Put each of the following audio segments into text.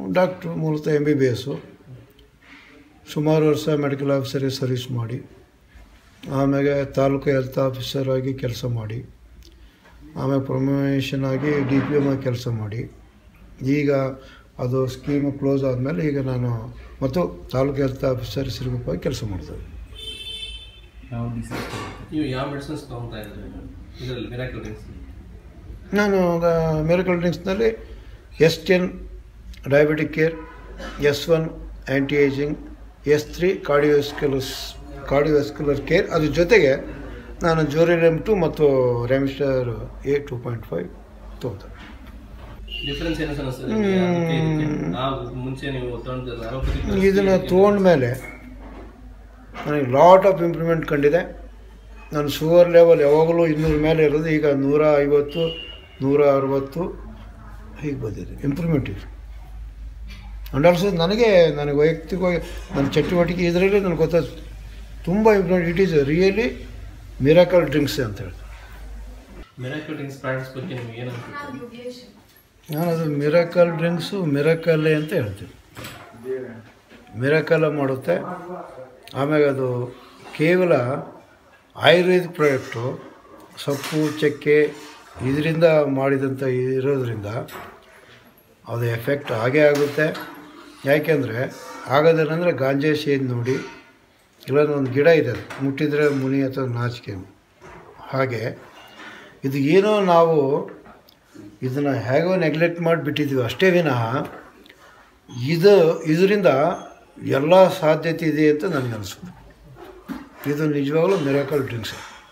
Doctor ಮೂಲತಃ M B B S ಸುಮಾರು ವರ್ಷ ಮೆಡಿಕಲ್ ಆಫೀಸರಿಗೆ ಸರ್ವಿಸ್ ಮಾಡಿ ಆಮೇಲೆ ತಾಲೂಕು ಹೆಲ್ತ್ ಆಫೀಸರ್ ಆಗಿ ಕೆಲಸ ಮಾಡಿ ಆಮೇಲೆ ಪ್ರಮೋಷನ್ ಆಗಿ ಡಿ ಪಿ ಎಮ್ ಆಗಿ ಕೆಲಸ ಮಾಡಿ ಈಗ ಅದು ಸ್ಕೀಮು ಕ್ಲೋಸ್ ಆದಮೇಲೆ ಈಗ ನಾನು ಮತ್ತು ತಾಲೂಕು ಹೆಲ್ತ್ ಆಫೀಸರ್ ಸಿರುಗುಪ್ಪಾಗಿ ಕೆಲಸ ಮಾಡ್ತೇವೆ ಯಾವ ಡಿಸೀಸ್ ನೀವು ಯಾವ ಮೆಡಿಸಿನ್ಸ್ ತೊಗೊತಾ ಇದ್ರಿ ಇದರಲ್ಲಿ ಮಿರಾಕಲ್ ಡ್ರಿಂಕ್ಸ್ ನಾನು ಮೆರಿಕಲ್ ಡ್ರಿಂಕ್ಸ್ನಲ್ಲಿ S ten diabetic care S one anti ageing S three cardiovascular cardiovascular care ಅದ್ರ ಜೊತೆಗೆ ನಾನು ಜೋರಿಲೆಮ್ ಟು ಮತ್ತು ರೆಮಿಸ್ಟರ್ ಎ ಟು ಪಾಯಿಂಟ್ ಫೈವ್ ತೊಗೊತಾರೆ ಡಿಫ್ರೆನ್ಸ್ ಏನು ಅನಿಸ್ತದೆ ನಿಮ್ಗೆ? ಅದಕ್ಕೆ ಇದಕ್ಕೆ? ನಾವು ಮುಂಚೆ ನೀವು ತೊಗೊಂಡಿದ್ದ ಅಲೋಪತಿ ಇದನ್ನು ತೊಗೊಂಡ್ಮೇಲೆ ನನಗೆ ಲಾಟ್ ಆಫ್ ಇಂಪ್ರೂವ್ಮೆಂಟ್ ಕಂಡಿದೆ ನನ್ನ ಶುಗರ್ ಲೆವೆಲ್ ಯಾವಾಗಲೂ ಇನ್ನೂರ ಮೇಲೆ ಇರೋದು ಈಗ ನೂರ ಐವತ್ತು ನೂರ ಅರವತ್ತು ಹೀಗೆ ಬಂದಿದೆ ಇಂಪ್ರೂವ್ಮೆಂಟ್ ಇದೆ ಅಂಡ್ ಆಲ್ಸೋ ನನಗೆ ನನಗೆ ವೈಯಕ್ತಿಕವಾಗಿ ನನ್ನ ಚಟುವಟಿಕೆ ಇದರಲ್ಲಿ ನನಗೆ ಗೊತ್ತಾಯ್ತು ತುಂಬ improvement it is really miracle drinks ಅಂತ ಹೇಳ್ತಾರೆ ಮಿರಾಕಲ್ ಡ್ರಿಂಕ್ಸ್ ಪ್ರಾಡಕ್ಟ್ಸ್ ಬಗ್ಗೆ ನಿಮ್ಗೆ ಏನು ಅನ್ಸುತ್ತೆ ನಾನು ಅದು ಮಿರಾಕಲ್ ಡ್ರಿಂಕ್ಸು ಮಿರಾಕಲ್ಲೇ ಅಂತ ಹೇಳ್ತೀನಿ ಮಿರಾಕಲ್ಲ ಮಾಡುತ್ತೆ ಆಮೇಲೆ ಅದು ಕೇವಲ ಆಯುರ್ವೇದಿಕ್ ಪ್ರಾಡಕ್ಟು ಸೊಪ್ಪು ಚಕ್ಕೆ ಇದರಿಂದ ಮಾಡಿದಂಥ ಇರೋದ್ರಿಂದ ಅದು ಎಫೆಕ್ಟ್ ಆಗೇ ಆಗುತ್ತೆ ಯಾಕೆಂದರೆ ಆಗೋದಿಲ್ಲ ಅಂದರೆ ಗಾಂಜಾ ಸೇದ್ ನೋಡಿ ಇಲ್ಲೊಂದು ಒಂದು ಗಿಡ ಇದೆ ಅದು. ಮುಟ್ಟಿದರೆ ಮುನಿ ಅಥವಾ ನಾಚಿಕೆ ಹಾಗೆ ಇದು ಏನೋ ನಾವು ಇದನ್ನು ಹೇಗೋ ನೆಗ್ಲೆಕ್ಟ್ ಮಾಡಿಬಿಟ್ಟಿದ್ವಿ ಅಷ್ಟೇ ವಿನಃ ಇದು ಇದರಿಂದ ಎಲ್ಲ ಸಾಧ್ಯತೆ ಇದೆ ಅಂತ ನನಗೆ ಅನಿಸುತ್ತೆ ಇದು ನಿಜವಾಗ್ಲೂ ಮಿರಾಕಲ್ ಡ್ರಿಂಕ್ಸ್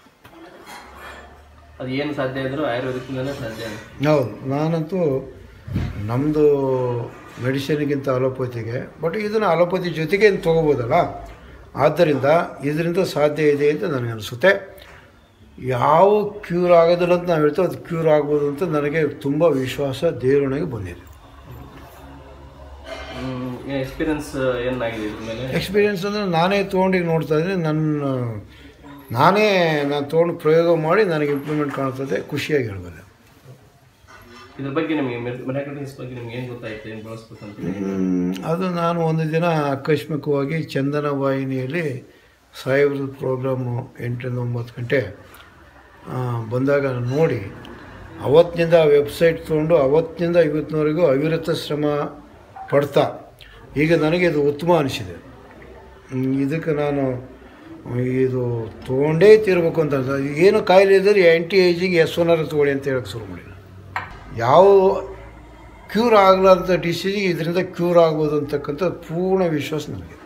ಅದು ಏನು ಸಾಧ್ಯ ಇದ್ರೂ ಆಯುರ್ವೇದಿಕ್ಕಿಂದನೇ ಸಾಧ್ಯ ಹೌದು ನಾನಂತೂ ನಮ್ಮದು ಮೆಡಿಸಿನ್ಗಿಂತ ಅಲೋಪತಿಗೆ ಬಟ್ ಇದನ್ನು ಅಲೋಪತಿ ಜೊತೆಗೆ ಇನ್ನು ತೊಗೋಬೋದಲ್ಲ ಆದ್ದರಿಂದ ಇದರಿಂದ ಸಾಧ್ಯ ಇದೆ ಅಂತ ನನಗೆ ಅನಿಸುತ್ತೆ ಯಾವ ಕ್ಯೂರ್ ಆಗೋದಿಲ್ಲ ಅಂತ ನಾವು ಹೇಳ್ತೇವೆ ಅದು ಕ್ಯೂರ್ ಆಗ್ಬೋದು ಅಂತ ನನಗೆ ತುಂಬ ವಿಶ್ವಾಸ ದೇವರೊಳಗೆ ಬಂದಿದೆ ಎಕ್ಸ್ಪೀರಿಯನ್ಸ್ ಏನಾಗಿದೆ ಇದ್ರ ಮೇಲೆ ಎಕ್ಸ್ಪೀರಿಯೆನ್ಸ್ ಅಂದರೆ ನಾನೇ ತೊಗೊಂಡಿಗೆ ನೋಡ್ತಾ ಇದ್ದೀನಿ ನನ್ನ ನಾನೇ ನಾನು ತೊಗೊಂಡು ಪ್ರಯೋಗ ಮಾಡಿ ನನಗೆ ಇಂಪ್ರೂವ್ಮೆಂಟ್ ಕಾಣ್ತದೆ ಖುಷಿಯಾಗಿ ಹೇಳ್ಬೋದು ಇದ್ರ ಬಗ್ಗೆ ನಿಮಗೆ ಮಿರಾಕಲ್ ಡ್ರಿಂಕ್ಸ್ ಬಗ್ಗೆ ನಿಮ್ಗೆ ಏನು ಗೊತ್ತಾಯ್ತು ಏನು ಬಳಸ್ಬೇಕಂತ ಹ್ಮ್, ಅದು ನಾನು ಒಂದು ದಿನ ಆಕಸ್ಮಿಕವಾಗಿ ಚಂದನ ವಾಹಿನಿಯಲ್ಲಿ ಸಾಹೇಬ್ರ ಪ್ರೋಗ್ರಾಮು ಎಂಟರಿಂದ ಒಂಬತ್ತು ಗಂಟೆ ಆ, ಬಂದಾಗ ನಾನು ನೋಡಿ ಅವತ್ತಿನಿಂದ ಆ ವೆಬ್ಸೈಟ್ ತೊಗೊಂಡು ಅವತ್ತಿನಿಂದ ಇವತ್ತಿನವರೆಗೂ ಅವಿರತ ಶ್ರಮ ಪಡ್ತಾ ಈಗ ನನಗೆ ಇದು ಉತ್ತಮ ಅನಿಸಿದೆ ಹ್ಮ್, ಇದಕ್ಕೆ ನಾನು ಇದು ತೊಗೊಂಡೇ ತೀರಬೇಕು ಅಂತ ಅನ್ಸ- ಏನು ಕಾಯಿಲೆ ಇದ್ದರೆ ಆ್ಯಂಟಿ ಏಜಿಂಗ್ ಎಸ್ ಒನ್ನರ ತೊಗೊಳ್ಳಿ ಅಂತ ಹೇಳಕ್ಕೆ ಶುರು ಮಾಡಿ ಯಾವ ಕ್ಯೂರ್ ಆಗಲಾರ್ದ ಡಿಸೀಸಿಗೆ ಇದರಿಂದ ಕ್ಯೂರ್ ಆಗ್ಬೋದು ಅಂತಕ್ಕಂಥ ಪೂರ್ಣ ವಿಶ್ವಾಸ ನನಗೆ